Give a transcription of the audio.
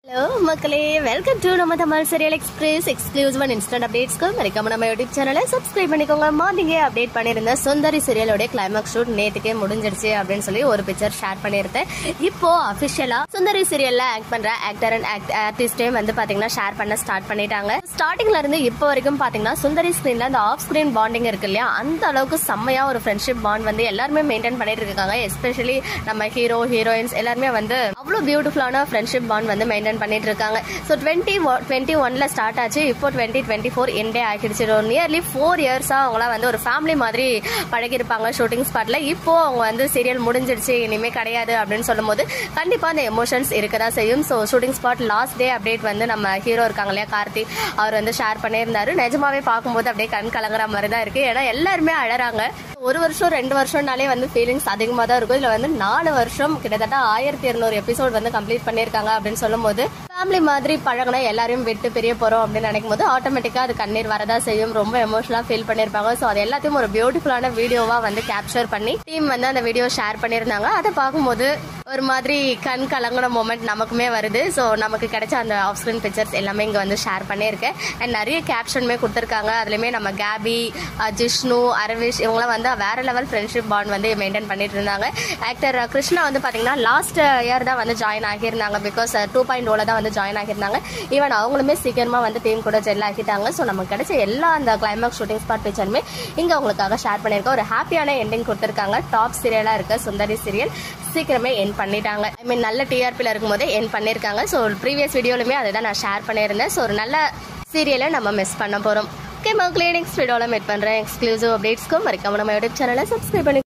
hello மக்களே welcome to நம்ம Tamil serial express exclusive and instant அப்டேட்ஸ்க்கு மறக்காம நம்ம யூடியூப் சேனலை சப்ஸ்கிரைப் பண்ணிக்கோங்க மார்னிங்கே அப்டேட் பண்ணியிருந்த சுந்தரி சீரியலோட கிளைமாக்ஸ் ஷூட் நேத்துக்கே முடிஞ்சிருச்சு அப்படின்னு சொல்லி ஒரு பிக்சர் ஷேர் பண்ணியிருந்தேன் இப்போ அபிஷியலா சுந்தரி சீரியல்ல ஆக்ட் பண்ற ஆக்டர் அண்ட் ஆர்டிஸ்டே வந்து பாத்தீங்கன்னா ஷேர் பண்ண ஸ்டார்ட் பண்ணிட்டாங்க ஸ்டார்டிங்ல இருந்து இப்போ வரைக்கும் பாத்தீங்கன்னா சுந்தரி ஸ்கிரீன்ல அந்த ஆஃப் ஸ்கிரீன் பாண்டிங் இருக்கு இல்லையா அந்த அளவுக்கு செம்மையா ஒரு ஃப்ரெண்ட்ஷிப் பாண்ட் வந்து எல்லாருமே மெயின்டைன் பண்ணிட்டு இருக்காங்க எஸ்பெஷலி நம்ம ஹீரோ ஹீரோயின்ஸ் எல்லாருமே வந்து அவ்வளோ பியூட்டிஃபுல்லான ஃப்ரெண்ட்ஷிப் பாண்ட் வந்து மெயின்டைன் பண்ணிட்டு இருக்காங்க ஸோ டுவெண்ட்டி டுவெண்ட்டி ஒன்ல ஸ்டார்ட் ஆச்சு இப்போ டுவெண்ட்டி டுவெண்ட்டி ஃபோர் எண்டே ஆகிடுச்சு நியர்லி ஃபோர் இயர்ஸா அவங்களாம் வந்து ஒரு ஃபேமிலி மாதிரி பழகிருப்பாங்க ஷூட்டிங் ஸ்பாட்ல இப்போ அவங்க வந்து சீரியல் முடிஞ்சிடுச்சு இனிமே கிடையாது அப்படின்னு சொல்லும்போது கண்டிப்பா அந்த எமோஷன்ஸ் இருக்கதான் செய்யும் so shooting spot last day update வந்து நம்ம ஹீரோ இருக்காங்க இல்லையா கார்த்தி அவர் வந்து ஷேர் பண்ணியிருந்தாரு நிஜமாவே பார்க்கும்போது அப்படியே கண் கலங்குற மாதிரி தான் இருக்கு ஏன்னா எல்லாருமே அழறாங்க ஒரு வருஷம் ரெண்டு வருஷம்னாலே வந்து ஃபீலிங்ஸ் அதிகமாக தான் இருக்கும் இதுல வந்து நாலு வருஷம் கிட்டத்தட்ட ஆயிரத்தி இருநூறு எபிசோட் வந்து கம்ப்ளீட் பண்ணியிருக்காங்க அப்படின்னு சொல்லும்போது ஃபேமிலி மாதிரி பழகினா எல்லாரையும் விட்டு பெரிய போறோம் அப்படின்னு நினைக்கும் போது ஆட்டோமேட்டிக்கா அது கண்ணீர் வரதா செய்யும் ரொம்ப எமோஷனலா ஃபீல் பண்ணியிருப்பாங்க ஸோ அது எல்லாத்தையும் ஒரு பியூட்டிஃபுல்லான வீடியோவா வந்து கேப்சர் பண்ணி டீம் வந்து அந்த வீடியோ ஷேர் பண்ணியிருந்தாங்க அதை பார்க்கும்போது ஒரு மாதிரி கண் கலங்கின மூமெண்ட் நமக்குமே வருது ஸோ நமக்கு கிடைச்ச அந்த ஆஃப் ஸ்கிரீன் பிக்சர்ஸ் எல்லாமே இங்கே வந்து ஷேர் பண்ணியிருக்கேன் அண்ட் நிறைய கேப்ஷனுமே கொடுத்துருக்காங்க அதுலேயுமே நம்ம கேபி அஹ், ஜிஷ்ணு அரவிஷ் இவங்களாம் வந்து வேற லெவல் ஃப்ரெண்ட்ஷிப் பாண்ட் வந்து மெயின்டைன் பண்ணிட்டு இருந்தாங்க ஆக்டர் கிருஷ்ணா வந்து பார்த்தீங்கன்னா லாஸ்ட் இயர் தான் வந்து ஜாயின் ஆகியிருந்தாங்க பிகாஸ் டூ பாயிண்ட் ஓல தான் வந்து ஜாயின் ஆகியிருந்தாங்க ஈவன் அவங்களுமே சீக்கிரமாக வந்து டீம் கூட ஜெல் ஆகிட்டாங்க ஸோ நமக்கு கிடைச்ச எல்லா அந்த கிளைமேக்ஸ் ஷூட்டிங் ஸ்பாட் பிக்சருமே இங்கே உங்களுக்காக ஷேர் பண்ணியிருக்கோம் ஒரு ஹாப்பியான எண்டிங் கொடுத்துருக்காங்க டாப் சீரியலாக இருக்க சுந்தரி சீரியல் சீக்கிரமே என் பண்ணிட்டாங்க ஐ மீன் நல்ல டிஆர்பியில் இருக்கும்போதே என் பண்ணியிருக்காங்க ஸோ ப்ரீவியஸ் வீடியோலுமே அதை தான் நான் ஷேர் பண்ணியிருந்தேன் ஸோ ஒரு நல்ல சீரியலை நம்ம மிஸ் பண்ண போகிறோம் ஓகே மக்களே நெக்ஸ்ட் வீடியோவில் மீட் பண்ணுறேன் எக்ஸ்க்ளூசிவ் அப்டேட்ஸ்க்கும் மறக்காம நம்ம யூடியூப் சேனலை சப்ஸ்கிரைப் பண்ணி